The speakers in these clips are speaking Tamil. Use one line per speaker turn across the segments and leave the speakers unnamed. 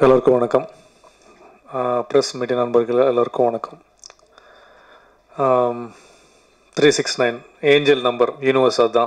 எல்லோருக்கும் வணக்கம் ப்ரெஸ் மீடியா நண்பர்கள் எல்லோருக்கும் வணக்கம் three six nine angel number universe அதுதான்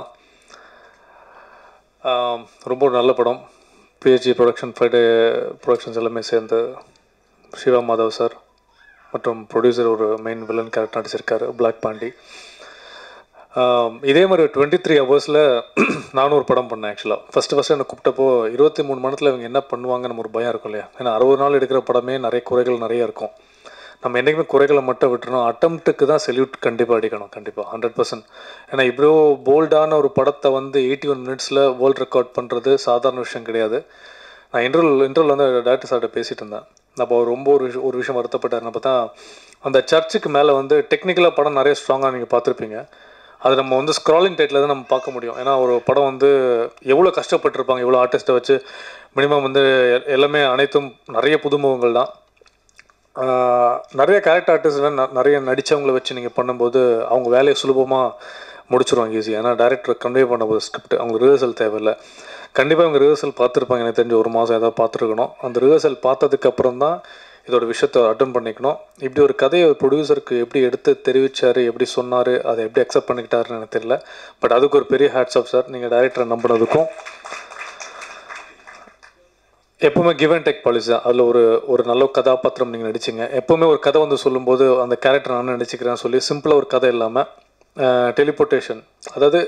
ஆம், ரொம்ப நல்ல படம் பிஹெச்சி ப்ரொடக்ஷன் ஃப்ரைடே ப்ரொடக்ஷன்ஸ் எல்லாமே சேர்ந்து சிவா மாதவ் சார் மற்றும் ப்ரொடியூசர் ஒரு மெயின் வில்லன் கேரக்டர் நடிச்சிருக்காரு பிளாக் பாண்டி ஆம், இதே மாதிரி டுவெண்ட்டி த்ரீ ஹவர்ஸில் நானும் ஒரு படம் பண்ணேன் ஆக்சுவலாக ஃபஸ்ட்டு ஃபஸ்ட்டு என்னை கூப்பிட்டப்போ இருபத்தி மூணு மணத்தில் இவங்க என்ன பண்ணுவாங்கன்னு ஒரு பயம் இருக்கும் இல்லையா ஏன்னா அறுபது நாள் எடுக்கிற படமே நிறைய குறைகள் நிறைய இருக்கும் நம்ம என்றைக்குமே குறைகளை மட்டும் விட்டுறணும் அட்டம்ப்ட்டுக்கு தான் செல்யூட் கண்டிப்பாக அடிக்கணும் கண்டிப்பாக ஹண்ட்ரட் பர்சன்ட் ஏன்னா இவ்வளோ போல்டான ஒரு படத்தை வந்து எயிட்டி ஒன் மினிட்ஸில் வேர்ல்ட் ரெக்கார்ட் பண்ணுறது சாதாரண விஷயம் கிடையாது நான் இன்டர்வல் இன்டர்வல் வந்து டேரக்டர் சார்கிட்ட பேசிகிட்டு இருந்தேன் அப்போ அவர் ரொம்ப ஒரு விஷயம் ஒரு விஷயம் வருத்தப்பட்டாருன்னு பார்த்தா அந்த சர்ச்சுக்கு மேலே வந்து டெக்னிக்கலாக படம் நிறைய ஸ்ட்ராங்காக நீங்கள் பார்த்துருப்பீங்க அது நம்ம வந்து ஸ்க்ராலிங் டைட்டில் தான் நம்ம பார்க்க முடியும் ஏன்னா ஒரு படம் வந்து எவ்வளோ கஷ்டப்பட்டிருப்பாங்க எவ்வளோ ஆர்டிஸ்ட்டை வச்சு மினிமம் வந்து எ- எல்லாமே அனைத்தும் நிறைய புதுமுகங்கள் தான் ஆஹ் நிறைய கேரக்டர் ஆர்டிஸ்ட் நிறைய நடித்தவங்கள வச்சு நீங்கள் பண்ணும்போது அவங்க வேலையை சுலபமாக முடிச்சிருவாங்க ஈஸி ஏன்னா டேரக்டர் கன்வே பண்ண போது ஸ்கிரிப்ட் அவங்க ரிஹர்சல் தேவையில்லை கண்டிப்பாக அவங்க ரிஹர்சல் பார்த்துருப்பாங்க எனக்கு தெரிஞ்ச ஒரு மாதம் ஏதாவது பார்த்துருக்கணும் அந்த ரிஹர்சல் பார்த்ததுக்கு அப்புறம் தான் இதோட விஷயத்தை அட்டன் பண்ணிக்கணும் இப்படி ஒரு கதையை ஒரு ப்ரொடியூசருக்கு எப்படி எடுத்து தெரிவிச்சார் எப்படி சொன்னார் அதை எப்படி அக்செப்ட் பண்ணிக்கிட்டாருன்னு எனக்கு தெரியல பட் அதுக்கு ஒரு பெரிய ஹேட்ஸ் ஆஃப் சார் நீங்கள் டைரக்டரை நம்பினதுக்கும் எப்பவுமே கிவ் அண்ட் டேக் பாலிசி தான் அதில் ஒரு ஒரு நல்ல கதாபாத்திரம் நீங்கள் நடிச்சிங்க எப்பவுமே ஒரு கதை வந்து சொல்லும்போது அந்த கேரக்டர் நான் நடிச்சுக்கிறேன்னு சொல்லி சிம்பிளாக ஒரு கதை இல்லாமல் டெலிபோர்ட்டேஷன் அதாவது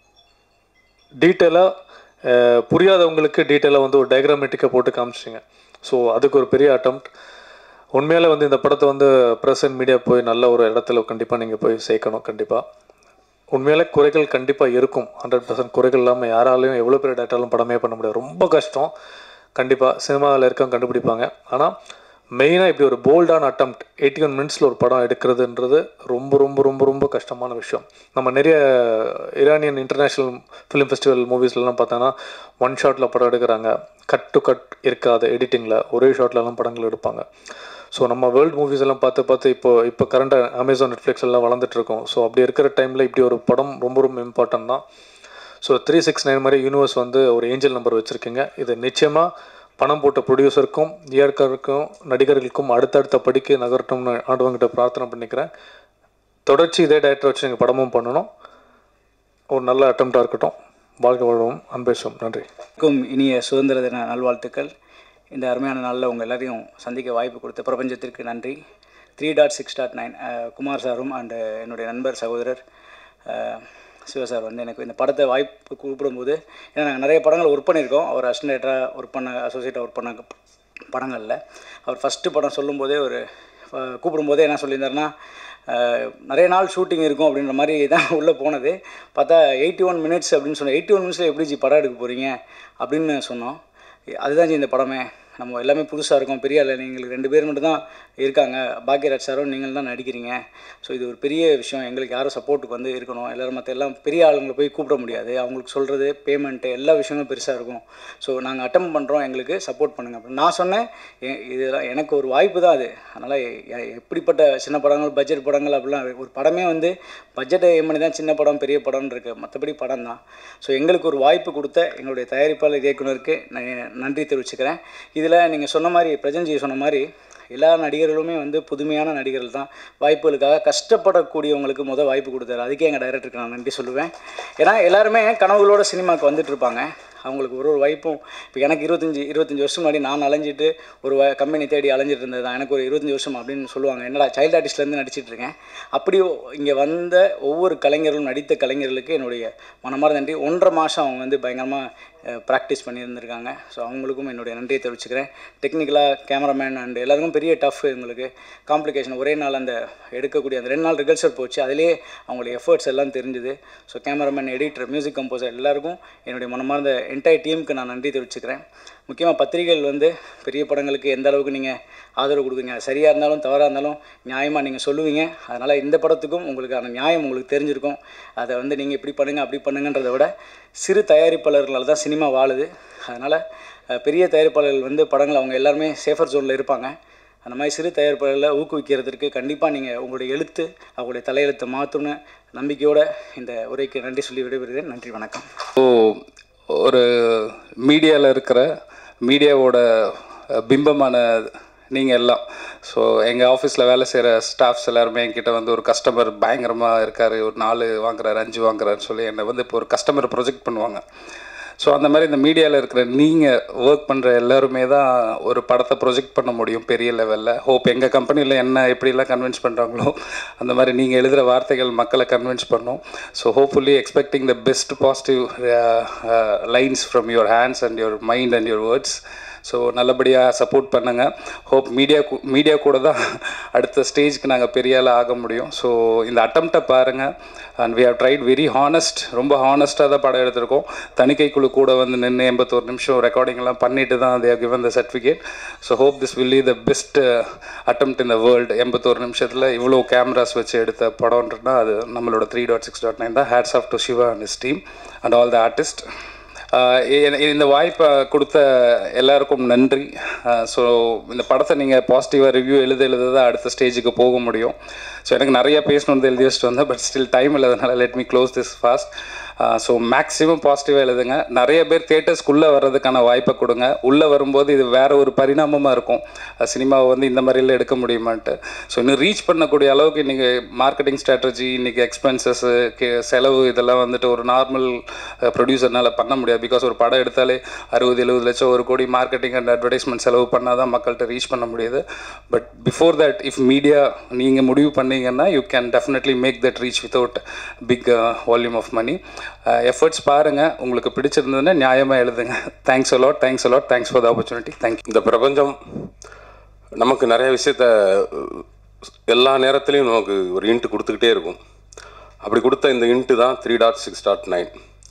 டீட்டெயிலாக புரியாதவங்களுக்கு டீட்டெயிலாக வந்து ஒரு டயக்ராமேட்டிக்காக போட்டு காமிச்சிங்க ஸோ அதுக்கு ஒரு பெரிய அட்டம்ப்ட் உண்மையாலே வந்து இந்த படத்தை வந்து ப்ரெஸ் அண்ட் மீடியா போய் நல்ல ஒரு இடத்துல கண்டிப்பாக நீங்கள் போய் சேர்க்கணும் கண்டிப்பாக உண்மையிலே குறைகள் கண்டிப்பாக இருக்கும் ஹண்ட்ரட் பர்சன்ட் குறைகள் இல்லாமல் யாராலையும் எவ்வளோ பெரிய டேட்டாலும் படமே பண்ண முடியாது ரொம்ப கஷ்டம் கண்டிப்பாக சினிமாவில் இருக்கவங்க கண்டுபிடிப்பாங்க ஆனால் மெயினாக இப்படி ஒரு போல்டான அட்டம்ப்ட் எயிட்டி ஒன் மினிட்ஸில் ஒரு படம் எடுக்கிறதுன்றது ரொம்ப ரொம்ப ரொம்ப ரொம்ப கஷ்டமான விஷயம் நம்ம நிறைய ஈரானியன் இன்டர்நேஷ்னல் ஃபிலிம் ஃபெஸ்டிவல் மூவிஸ்லலாம் பார்த்தோன்னா ஒன் ஷாட்டில் படம் எடுக்கிறாங்க கட் டு கட் இருக்காது எடிட்டிங்கில் ஒரே ஷாட்லலாம் படங்கள் எடுப்பாங்க ஸோ நம்ம வேர்ல்டு மூவிஸ் எல்லாம் பார்த்து பார்த்து இப்போ இப்போ கரண்டாக அமேசான் நெட்ஃப்ளிக்ஸ் எல்லாம் வளர்ந்துட்டு இருக்கோம் ஸோ அப்படி இருக்கிற டைமில் இப்படி ஒரு படம் ரொம்ப ரொம்ப இம்பார்ட்டன்ட் தான் ஸோ த்ரீ சிக்ஸ் நைன் மாதிரி யூனிவர்ஸ் வந்து ஒரு ஏஞ்சல் நம்பர் வச்சுருக்கீங்க இது நிச்சயமாக பணம் போட்ட ப்ரொடியூசருக்கும் இயற்கருக்கும் நடிகர்களுக்கும் அடுத்தடுத்த படிக்க நகரட்டும்னு ஆண்டவங்கிட்ட பிரார்த்தனை பண்ணிக்கிறேன் தொடர்ச்சி இதே டேரக்டர் வச்சு நீங்கள் படமும் பண்ணணும் ஒரு நல்ல அட்டம்ப்டாக இருக்கட்டும் வாழ்க்கை வாழ்வும் அன்பேசும் நன்றி
அனைவருக்கும் இனிய சுதந்திர தின நல்வாழ்த்துக்கள் இந்த அருமையான நாளில் உங்கள் எல்லாரையும் சந்திக்க வாய்ப்பு கொடுத்த பிரபஞ்சத்திற்கு நன்றி three dot six dot nine Kumar சாரும் அண்டு என்னுடைய நண்பர் சகோதரர் அஹ், சிவா சார் வந்து எனக்கு இந்த படத்தை வாய்ப்பு கூப்பிடும்போது ஏன்னா நாங்கள் நிறைய படங்கள் ஒர்க் பண்ணியிருக்கோம் அவர் அசிஸ்டன்டேட்டராக ஒர்க் பண்ண அசோசியேட்டாக ஒர்க் பண்ண படங்களில் அவர் ஃபஸ்ட்டு படம் சொல்லும்போதே ஒரு அஹ், கூப்பிடும்போதே என்ன சொல்லியிருந்தாருன்னா அஹ், நிறைய நாள் ஷூட்டிங் இருக்கும் அப்படின்ற மாதிரி தான் உள்ளே போனது பார்த்தா எயிட்டி ஒன் மினிட்ஸ் அப்படின்னு சொன்னோம் எயிட்டி ஒன் மினிட்ஸில் எப்படி ஜி படம் எடுக்க போகிறீங்க அப்படின்னு சொன்னோம் அதுதான் ஜி இந்த படமே நம்ம எல்லாமே புதுசாக இருக்கோம் பெரிய ஆள் எங்களுக்கு ரெண்டு பேர் மட்டும் தான் இருக்காங்க பாக்யராஜ் சாரும் நீங்கள் தான் நடிக்கிறீங்க ஸோ இது ஒரு பெரிய விஷயம் எங்களுக்கு யாரும் சப்போர்ட்டுக்கு வந்து இருக்கணும் எல்லோரும் மற்ற எல்லாம் பெரிய ஆளுங்களை போய் கூப்பிட முடியாது அவங்களுக்கு சொல்கிறது பேமெண்ட்டு எல்லா விஷயங்களும் பெருசாக இருக்கும் ஸோ நாங்கள் அட்டம் பண்ணுறோம் எங்களுக்கு சப்போர்ட் பண்ணுங்க அப்படின்னு நான் சொன்னேன் எ- இதெல்லாம் எனக்கு ஒரு வாய்ப்பு தான் அது அதனால் எ- எப்படிப்பட்ட சின்ன படங்கள் பட்ஜெட் படங்கள் அப்படிலாம் ஒரு படமே வந்து பட்ஜெட்டை ஏம் பண்ணி தான் சின்ன படம் பெரிய படம்னு இருக்குது மற்றபடி படம் தான் ஸோ எங்களுக்கு ஒரு வாய்ப்பு கொடுத்த எங்களுடைய தயாரிப்பாளர் இயக்குனருக்கு நான் நன்றி தெரிவிச்சுக்கிறேன் இதில் நீங்கள் சொன்ன மாதிரி பிரஜன்ஜி சொன்ன மாதிரி எல்லா நடிகர்களுமே வந்து புதுமையான நடிகர்கள் தான் வாய்ப்புகளுக்காக கஷ்டப்படக்கூடியவங்களுக்கு முத வாய்ப்பு கொடுத்தாரு அதுக்கே எங்கள் டைரக்டருக்கு நான் நன்றி சொல்லுவேன் ஏன்னா எல்லாருமே கனவுகளோட சினிமாவுக்கு வந்துட்டு இருப்பாங்க அவங்களுக்கு ஒரு ஒரு வாய்ப்பும் இப்போ எனக்கு இருபத்தஞ்சி இருபத்தஞ்சி வருஷம் முன்னாடி நான் அலைஞ்சிட்டு ஒரு கம்பெனி தேடி அலைஞ்சிட்டு இருந்தது தான் எனக்கு ஒரு இருபத்தஞ்சி வருஷம் அப்படின்னு சொல்லுவாங்க என்னடா சைல்டு ஆர்டிஸ்ட்லேருந்து நடிச்சிட்டு இருக்கேன் அப்படி இங்கே வந்த ஒவ்வொரு கலைஞர்களும் நடித்த கலைஞர்களுக்கு என்னுடைய மனமார்ந்த நன்றி ஒன்றரை மாதம் அவங்க வந்து பயங்கரமாக ப்ராக்டிஸ் பண்ணியிருந்திருக்காங்க ஸோ அவங்களுக்கும் என்னுடைய நன்றியை தெரிவிச்சுக்கிறேன் டெக்னிக்கலாக கேமராமேன் அண்ட் எல்லாருக்கும் பெரிய டஃப் எங்களுக்கு காம்ப்ளிகேஷன் ஒரே நாள் அந்த எடுக்கக்கூடிய அந்த ரெண்டு நாள் ரிகல்சல் போச்சு அதிலேயே அவங்களுடைய எஃபர்ட்ஸ் எல்லாம் தெரிஞ்சுது so cameraman editor music composer எல்லாருக்கும் என்னுடைய மனமார்ந்த என்டையர் டீமுக்கு நான் நன்றி தெரிவிச்சுக்கிறேன் முக்கியமாக பத்திரிகைகள் வந்து பெரிய படங்களுக்கு எந்த அளவுக்கு நீங்கள் ஆதரவு கொடுக்குறீங்க அது சரியாக இருந்தாலும் தவறாக இருந்தாலும் நியாயமாக நீங்கள் சொல்லுவீங்க அதனால் இந்த படத்துக்கும் உங்களுக்கான நியாயம் உங்களுக்கு தெரிஞ்சிருக்கும் அதை வந்து நீங்கள் இப்படி பண்ணுங்கள் அப்படி பண்ணுங்கன்றதை விட சிறு தயாரிப்பாளர்களால் தான் சினிமா வாழுது அதனால் அஹ், பெரிய தயாரிப்பாளர்கள் வந்து படங்கள் அவங்க எல்லாருமே சேஃபர் ஜோனில் இருப்பாங்க அந்த மாதிரி சிறு தயாரிப்பாளர்களை ஊக்குவிக்கிறதுக்கு கண்டிப்பாக நீங்கள் உங்களுடைய எழுத்து அவங்களுடைய தலையெழுத்தை மாற்றணும்னு நம்பிக்கையோடு இந்த உரைக்கு நன்றி சொல்லி விடைபெறுகிறேன் நன்றி வணக்கம்
ஸோ ஒரு மீடியாவில் இருக்கிற மீடியாவோட அஹ், பிம்பமான நீங்கள் எல்லாம் ஸோ எங்கள் ஆஃபீஸில் வேலை செய்கிற ஸ்டாஃப்ஸ் எல்லாருமே என்கிட்ட வந்து ஒரு கஸ்டமர் பயங்கரமாக இருக்கார் ஒரு நாலு வாங்குறாரு அஞ்சு வாங்குறாருன்னு சொல்லி என்னை வந்து இப்போ ஒரு கஸ்டமர் ப்ரொஜெக்ட் பண்ணுவாங்க ஸோ அந்த மாதிரி இந்த மீடியாவில் இருக்கிற நீங்கள் ஒர்க் பண்ணுற எல்லாருமே தான் ஒரு படத்தை ப்ரொஜெக்ட் பண்ண முடியும் பெரிய லெவலில் ஹோப் எங்கள் கம்பெனியில் என்ன எப்படிலாம் கன்வின்ஸ் பண்ணுறாங்களோ அந்த மாதிரி நீங்கள் எழுதுகிற வார்த்தைகள் மக்களை கன்வின்ஸ் பண்ணும் so hopefully expecting the best positive lines from your hands and your mind and your words so நல்லபடியாக சப்போர்ட் பண்ணுங்கள் ஹோப் மீடியா மீடியா கூட தான் அடுத்த ஸ்டேஜ்க்கு நாங்கள் பெரிய ஆள் ஆக முடியும் ஸோ இந்த அட்டம்ப்டை பாருங்கள் and we have tried very honest ரொம்ப ஹானஸ்ட்டாக தான் படம் எடுத்திருக்கோம் தணிக்கை குழு கூட வந்து நின்று எண்பத்தோரு நிமிஷம் ரெக்கார்டிங்லாம் பண்ணிட்டு தான் they given the certificate so hope this will the best attempt in the world எண்பத்தோரு நிமிஷத்தில் இவ்வளோ கேமராஸ் வச்சு எடுத்த படம்ன்றனா அது நம்மளோட three dot six dot nine தான் hats off to Siva and his team and all the artist ah இ- இந்த வாய்ப்பை கொடுத்த எல்லாருக்கும் நன்றி ஸோ இந்த படத்தை நீங்கள் பாசிட்டிவாக ரிவ்யூ எழுத எழுத தான் அடுத்த ஸ்டேஜுக்கு போக முடியும் ஸோ எனக்கு நிறைய பேசணும்னு எழுதி வச்சுட்டு வந்தேன் பட் ஸ்டில் டைம் இல்லாதனால let me close this fast so maximum பாசிட்டிவாக எழுதுங்க நிறைய பேர் தேட்டர்ஸ்க்குள்ளே வர்றதுக்கான வாய்ப்பை கொடுங்க உள்ளே வரும்போது இது வேற ஒரு பரிணாமமாக இருக்கும் சினிமாவை வந்து இந்த மாதிரிலாம் எடுக்க முடியுமான்ட்டு ஸோ இன்னும் ரீச் பண்ணக்கூடிய அளவுக்கு இன்றைக்கி மார்க்கெட்டிங் ஸ்ட்ராட்டஜி இன்றைக்கி எக்ஸ்பென்சஸ்ஸு செலவு இதெல்லாம் வந்துட்டு ஒரு நார்மல் ப்ரொடியூசர்னால பண்ண முடியாது பிகாஸ் ஒரு படம் எடுத்தாலே அறுபது எழுபது லட்சம் ஒரு கோடி மார்க்கெட்டிங் அண்ட் அட்வர்டைஸ்மெண்ட் செலவு பண்ணால் தான் மக்கள்கிட்ட ரீச் பண்ண முடியுது but before that if media நீங்கள் முடிவு பண்ணீங்கன்னா you can definitely make that reach without big volume of money efforts பாருங்கள் உங்களுக்கு பிடிச்சிருந்ததுன்னா நியாயமாக எழுதுங்க thanks a lot thanks a lot thanks for the opportunity thank you
இந்த பிரபஞ்சம் நமக்கு நிறைய விஷயத்த அஹ், எல்லா நேரத்துலையும் நமக்கு ஒரு இன்ட்டு கொடுத்துக்கிட்டே இருக்கும் அப்படி கொடுத்த இந்த இன்ட்டு தான் three dot six dot nine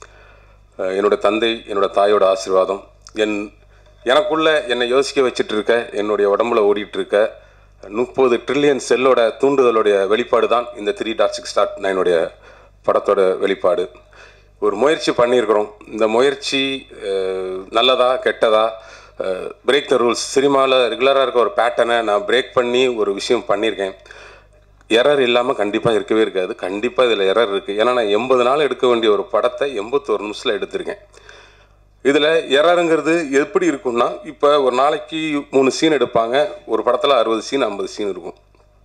என்னோட தந்தை என்னோட தாயோட ஆசீர்வாதம் என் எனக்குள்ள என்னை யோசிக்க வச்சுட்டு இருக்க என்னுடைய உடம்புல ஓடிட்டு இருக்க முப்பது ட்ரில்லியன் செல்லோட தூண்டுதலுடைய வெளிப்பாடு தான் இந்த த்ரீ டாட் சிக்ஸ் டாட் நைனுடைய படத்தோட வெளிப்பாடு ஒரு முயற்சி பண்ணியிருக்கிறோம் இந்த முயற்சி அஹ், நல்லதா கெட்டதா பிரேக் த ரூல்ஸ் சினிமாவில் ரெகுலராக இருக்க ஒரு பேட்டர்னை நான் பிரேக் பண்ணி ஒரு விஷயம் பண்ணியிருக்கேன் எரர் இல்லாமல் கண்டிப்பாக இருக்கவே இருக்காது கண்டிப்பாக இதில் எரர் இருக்குது ஏன்னா நான் எண்பது நாள் எடுக்க வேண்டிய ஒரு படத்தை எண்பத்தோரு நிமிஷத்தில் எடுத்திருக்கேன் இதில் எரருங்கிறது எப்படி இருக்கும்னா இப்போ ஒரு நாளைக்கு மூணு சீன் எடுப்பாங்க ஒரு படத்தில் அறுபது சீன் ஐம்பது சீன் இருக்கும்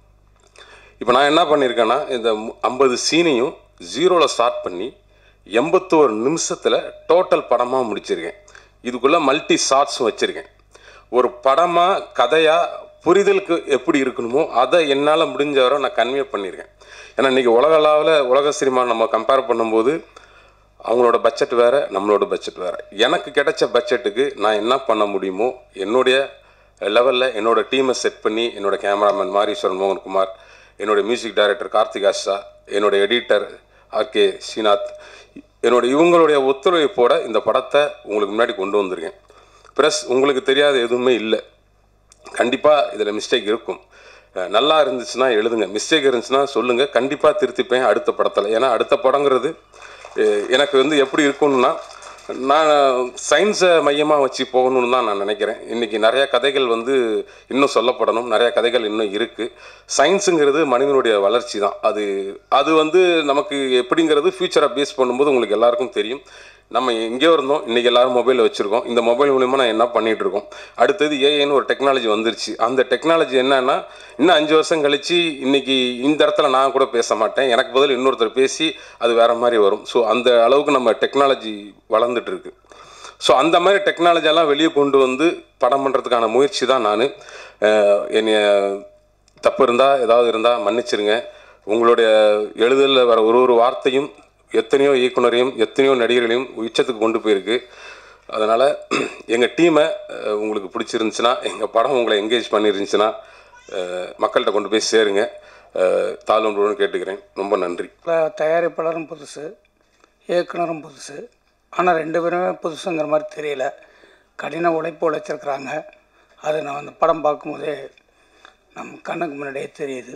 இப்போ நான் என்ன பண்ணியிருக்கேன்னா இந்த ஐம்பது சீனையும் ஜீரோவில் ஸ்டார்ட் பண்ணி எண்பத்தோரு நிமிஷத்தில் டோட்டல் படமாக முடிச்சிருக்கேன் இதுக்குள்ளே மல்டி ஷார்ட்ஸும் வச்சுருக்கேன் ஒரு படமாக கதையாக புரிதலுக்கு எப்படி இருக்கணுமோ அதை என்னால் முடிஞ்ச வரை நான் கன்வே பண்ணியிருக்கேன் ஏன்னா இன்றைக்கி உலக அளவில் உலக சினிமா நம்ம கம்பேர் பண்ணும்போது அவங்களோட பட்ஜெட் வேறு நம்மளோட பட்ஜெட் வேறு எனக்கு கிடைச்ச பட்ஜெட்டுக்கு நான் என்ன பண்ண முடியுமோ என்னுடைய லெவலில் என்னோட டீமை செட் பண்ணி என்னோட கேமராமேன் மாரீஸ்வரன் மோகன்குமார் என்னோட மியூசிக் டைரக்டர் கார்த்திக் ஆஷா என்னோட எடிட்டர் ஆர்கே ஸ்ரீநாத் என்னோட இவங்களுடைய ஒத்துழைப்போட இந்த படத்தை உங்களுக்கு முன்னாடி கொண்டு வந்திருக்கேன் ப்ளஸ் உங்களுக்கு தெரியாத எதுவுமே இல்லை கண்டிப்பாக இதில் மிஸ்டேக் இருக்கும் அஹ் நல்லா இருந்துச்சுன்னா எழுதுங்க மிஸ்டேக் இருந்துச்சுன்னா சொல்லுங்கள் கண்டிப்பாக திருத்திப்பேன் அடுத்த படத்தில் ஏன்னா அடுத்த படங்கிறது அஹ் எனக்கு வந்து எப்படி இருக்கும்னா நான் சயின்ஸை மையமாக வச்சு போகணும்னு தான் நான் நினைக்கிறேன் இன்றைக்கி நிறையா கதைகள் வந்து இன்னும் சொல்லப்படணும் நிறையா கதைகள் இன்னும் இருக்குது சயின்ஸுங்கிறது மனிதனுடைய வளர்ச்சி தான் அது அது வந்து நமக்கு எப்படிங்கிறது ஃப்யூச்சரை பேஸ் பண்ணும்போது உங்களுக்கு எல்லாருக்கும் தெரியும் நம்ம எங்கேயோ இருந்தோம் இன்றைக்கி எல்லாரும் மொபைலில் வச்சுருக்கோம் இந்த மொபைல் மூலிமா நான் என்ன பண்ணிகிட்டு இருக்கோம் அடுத்தது ஏஐன்னு ஒரு டெக்னாலஜி வந்துருச்சு அந்த டெக்னாலஜி என்னன்னா இன்னும் அஞ்சு வருஷம் கழித்து இன்றைக்கி இந்த இடத்துல நான் கூட பேச மாட்டேன் எனக்கு பதில் இன்னொருத்தர் பேசி அது வேறு மாதிரி வரும் ஸோ அந்த அளவுக்கு நம்ம டெக்னாலஜி வளர்ந்துட்டு இருக்கு ஸோ அந்த மாதிரி டெக்னாலஜியெல்லாம் வெளியே கொண்டு வந்து படம் பண்ணுறதுக்கான முயற்சி தான் நான் என்னைய தப்பு இருந்தால் ஏதாவது இருந்தால் மன்னிச்சிருங்க உங்களுடைய எழுதலில் வர ஒரு ஒரு வார்த்தையும் எத்தனையோ இயக்குனரையும் எத்தனையோ நடிகர்களையும் உச்சத்துக்கு கொண்டு போயிருக்கு அதனால் எங்கள் டீமை உங்களுக்கு பிடிச்சிருந்துச்சுன்னா எங்கள் படம் உங்களை என்கேஜ் பண்ணிருந்துச்சுன்னா அஹ், மக்கள்கிட்ட கொண்டு போய் சேருங்க அஹ், தாழ்வுன்னு கேட்டுக்கிறேன் ரொம்ப நன்றி
த- தயாரிப்பாளரும் புதுசு இயக்குனரும் புதுசு ஆனால் ரெண்டு பேருமே புதுசுங்கிற மாதிரி தெரியல கடின உழைப்பு உழைச்சிருக்கிறாங்க அது நான் அந்த படம் பார்க்கும்போதே நம்ம கண்ணுக்கு முன்னாடியே தெரியுது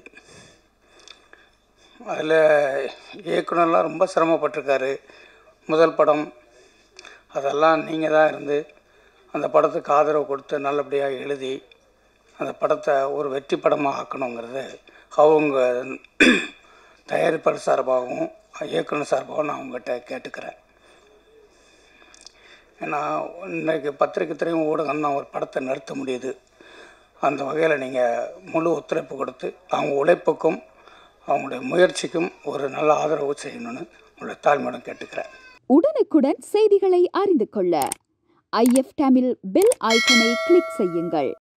அதில் இயக்குனர்லாம் ரொம்ப சிரமப்பட்டிருக்காரு முதல் படம் அதெல்லாம் நீங்கள் தான் இருந்து அந்த படத்துக்கு ஆதரவு கொடுத்து நல்லபடியாக எழுதி அந்த படத்தை ஒரு வெற்றி படமாக ஆக்கணுங்கிறது அவங்க தயாரிப்பாளர் சார்பாகவும் இயக்குனர் சார்பாகவும் நான் உங்கள்கிட்ட கேட்டுக்கிறேன் ஏன்னா இன்றைக்கு பத்திரிக்கை துறையும் ஊடகம் தான் ஒரு படத்தை நிறுத்த முடியுது அந்த வகையில் நீங்கள் முழு ஒத்துழைப்பு கொடுத்து அவங்க உழைப்புக்கும் அவங்களுடைய முயற்சிக்கும் ஒரு நல்ல ஆதரவு செய்யணும்னு உங்களை தாழ்மையுடன் கேட்டுக்கிறேன்
உடனுக்குடன் செய்திகளை அறிந்து கொள்ள ஐஎஃப் தமிழ் பெல் ஐக்கனை கிளிக் செய்யுங்கள்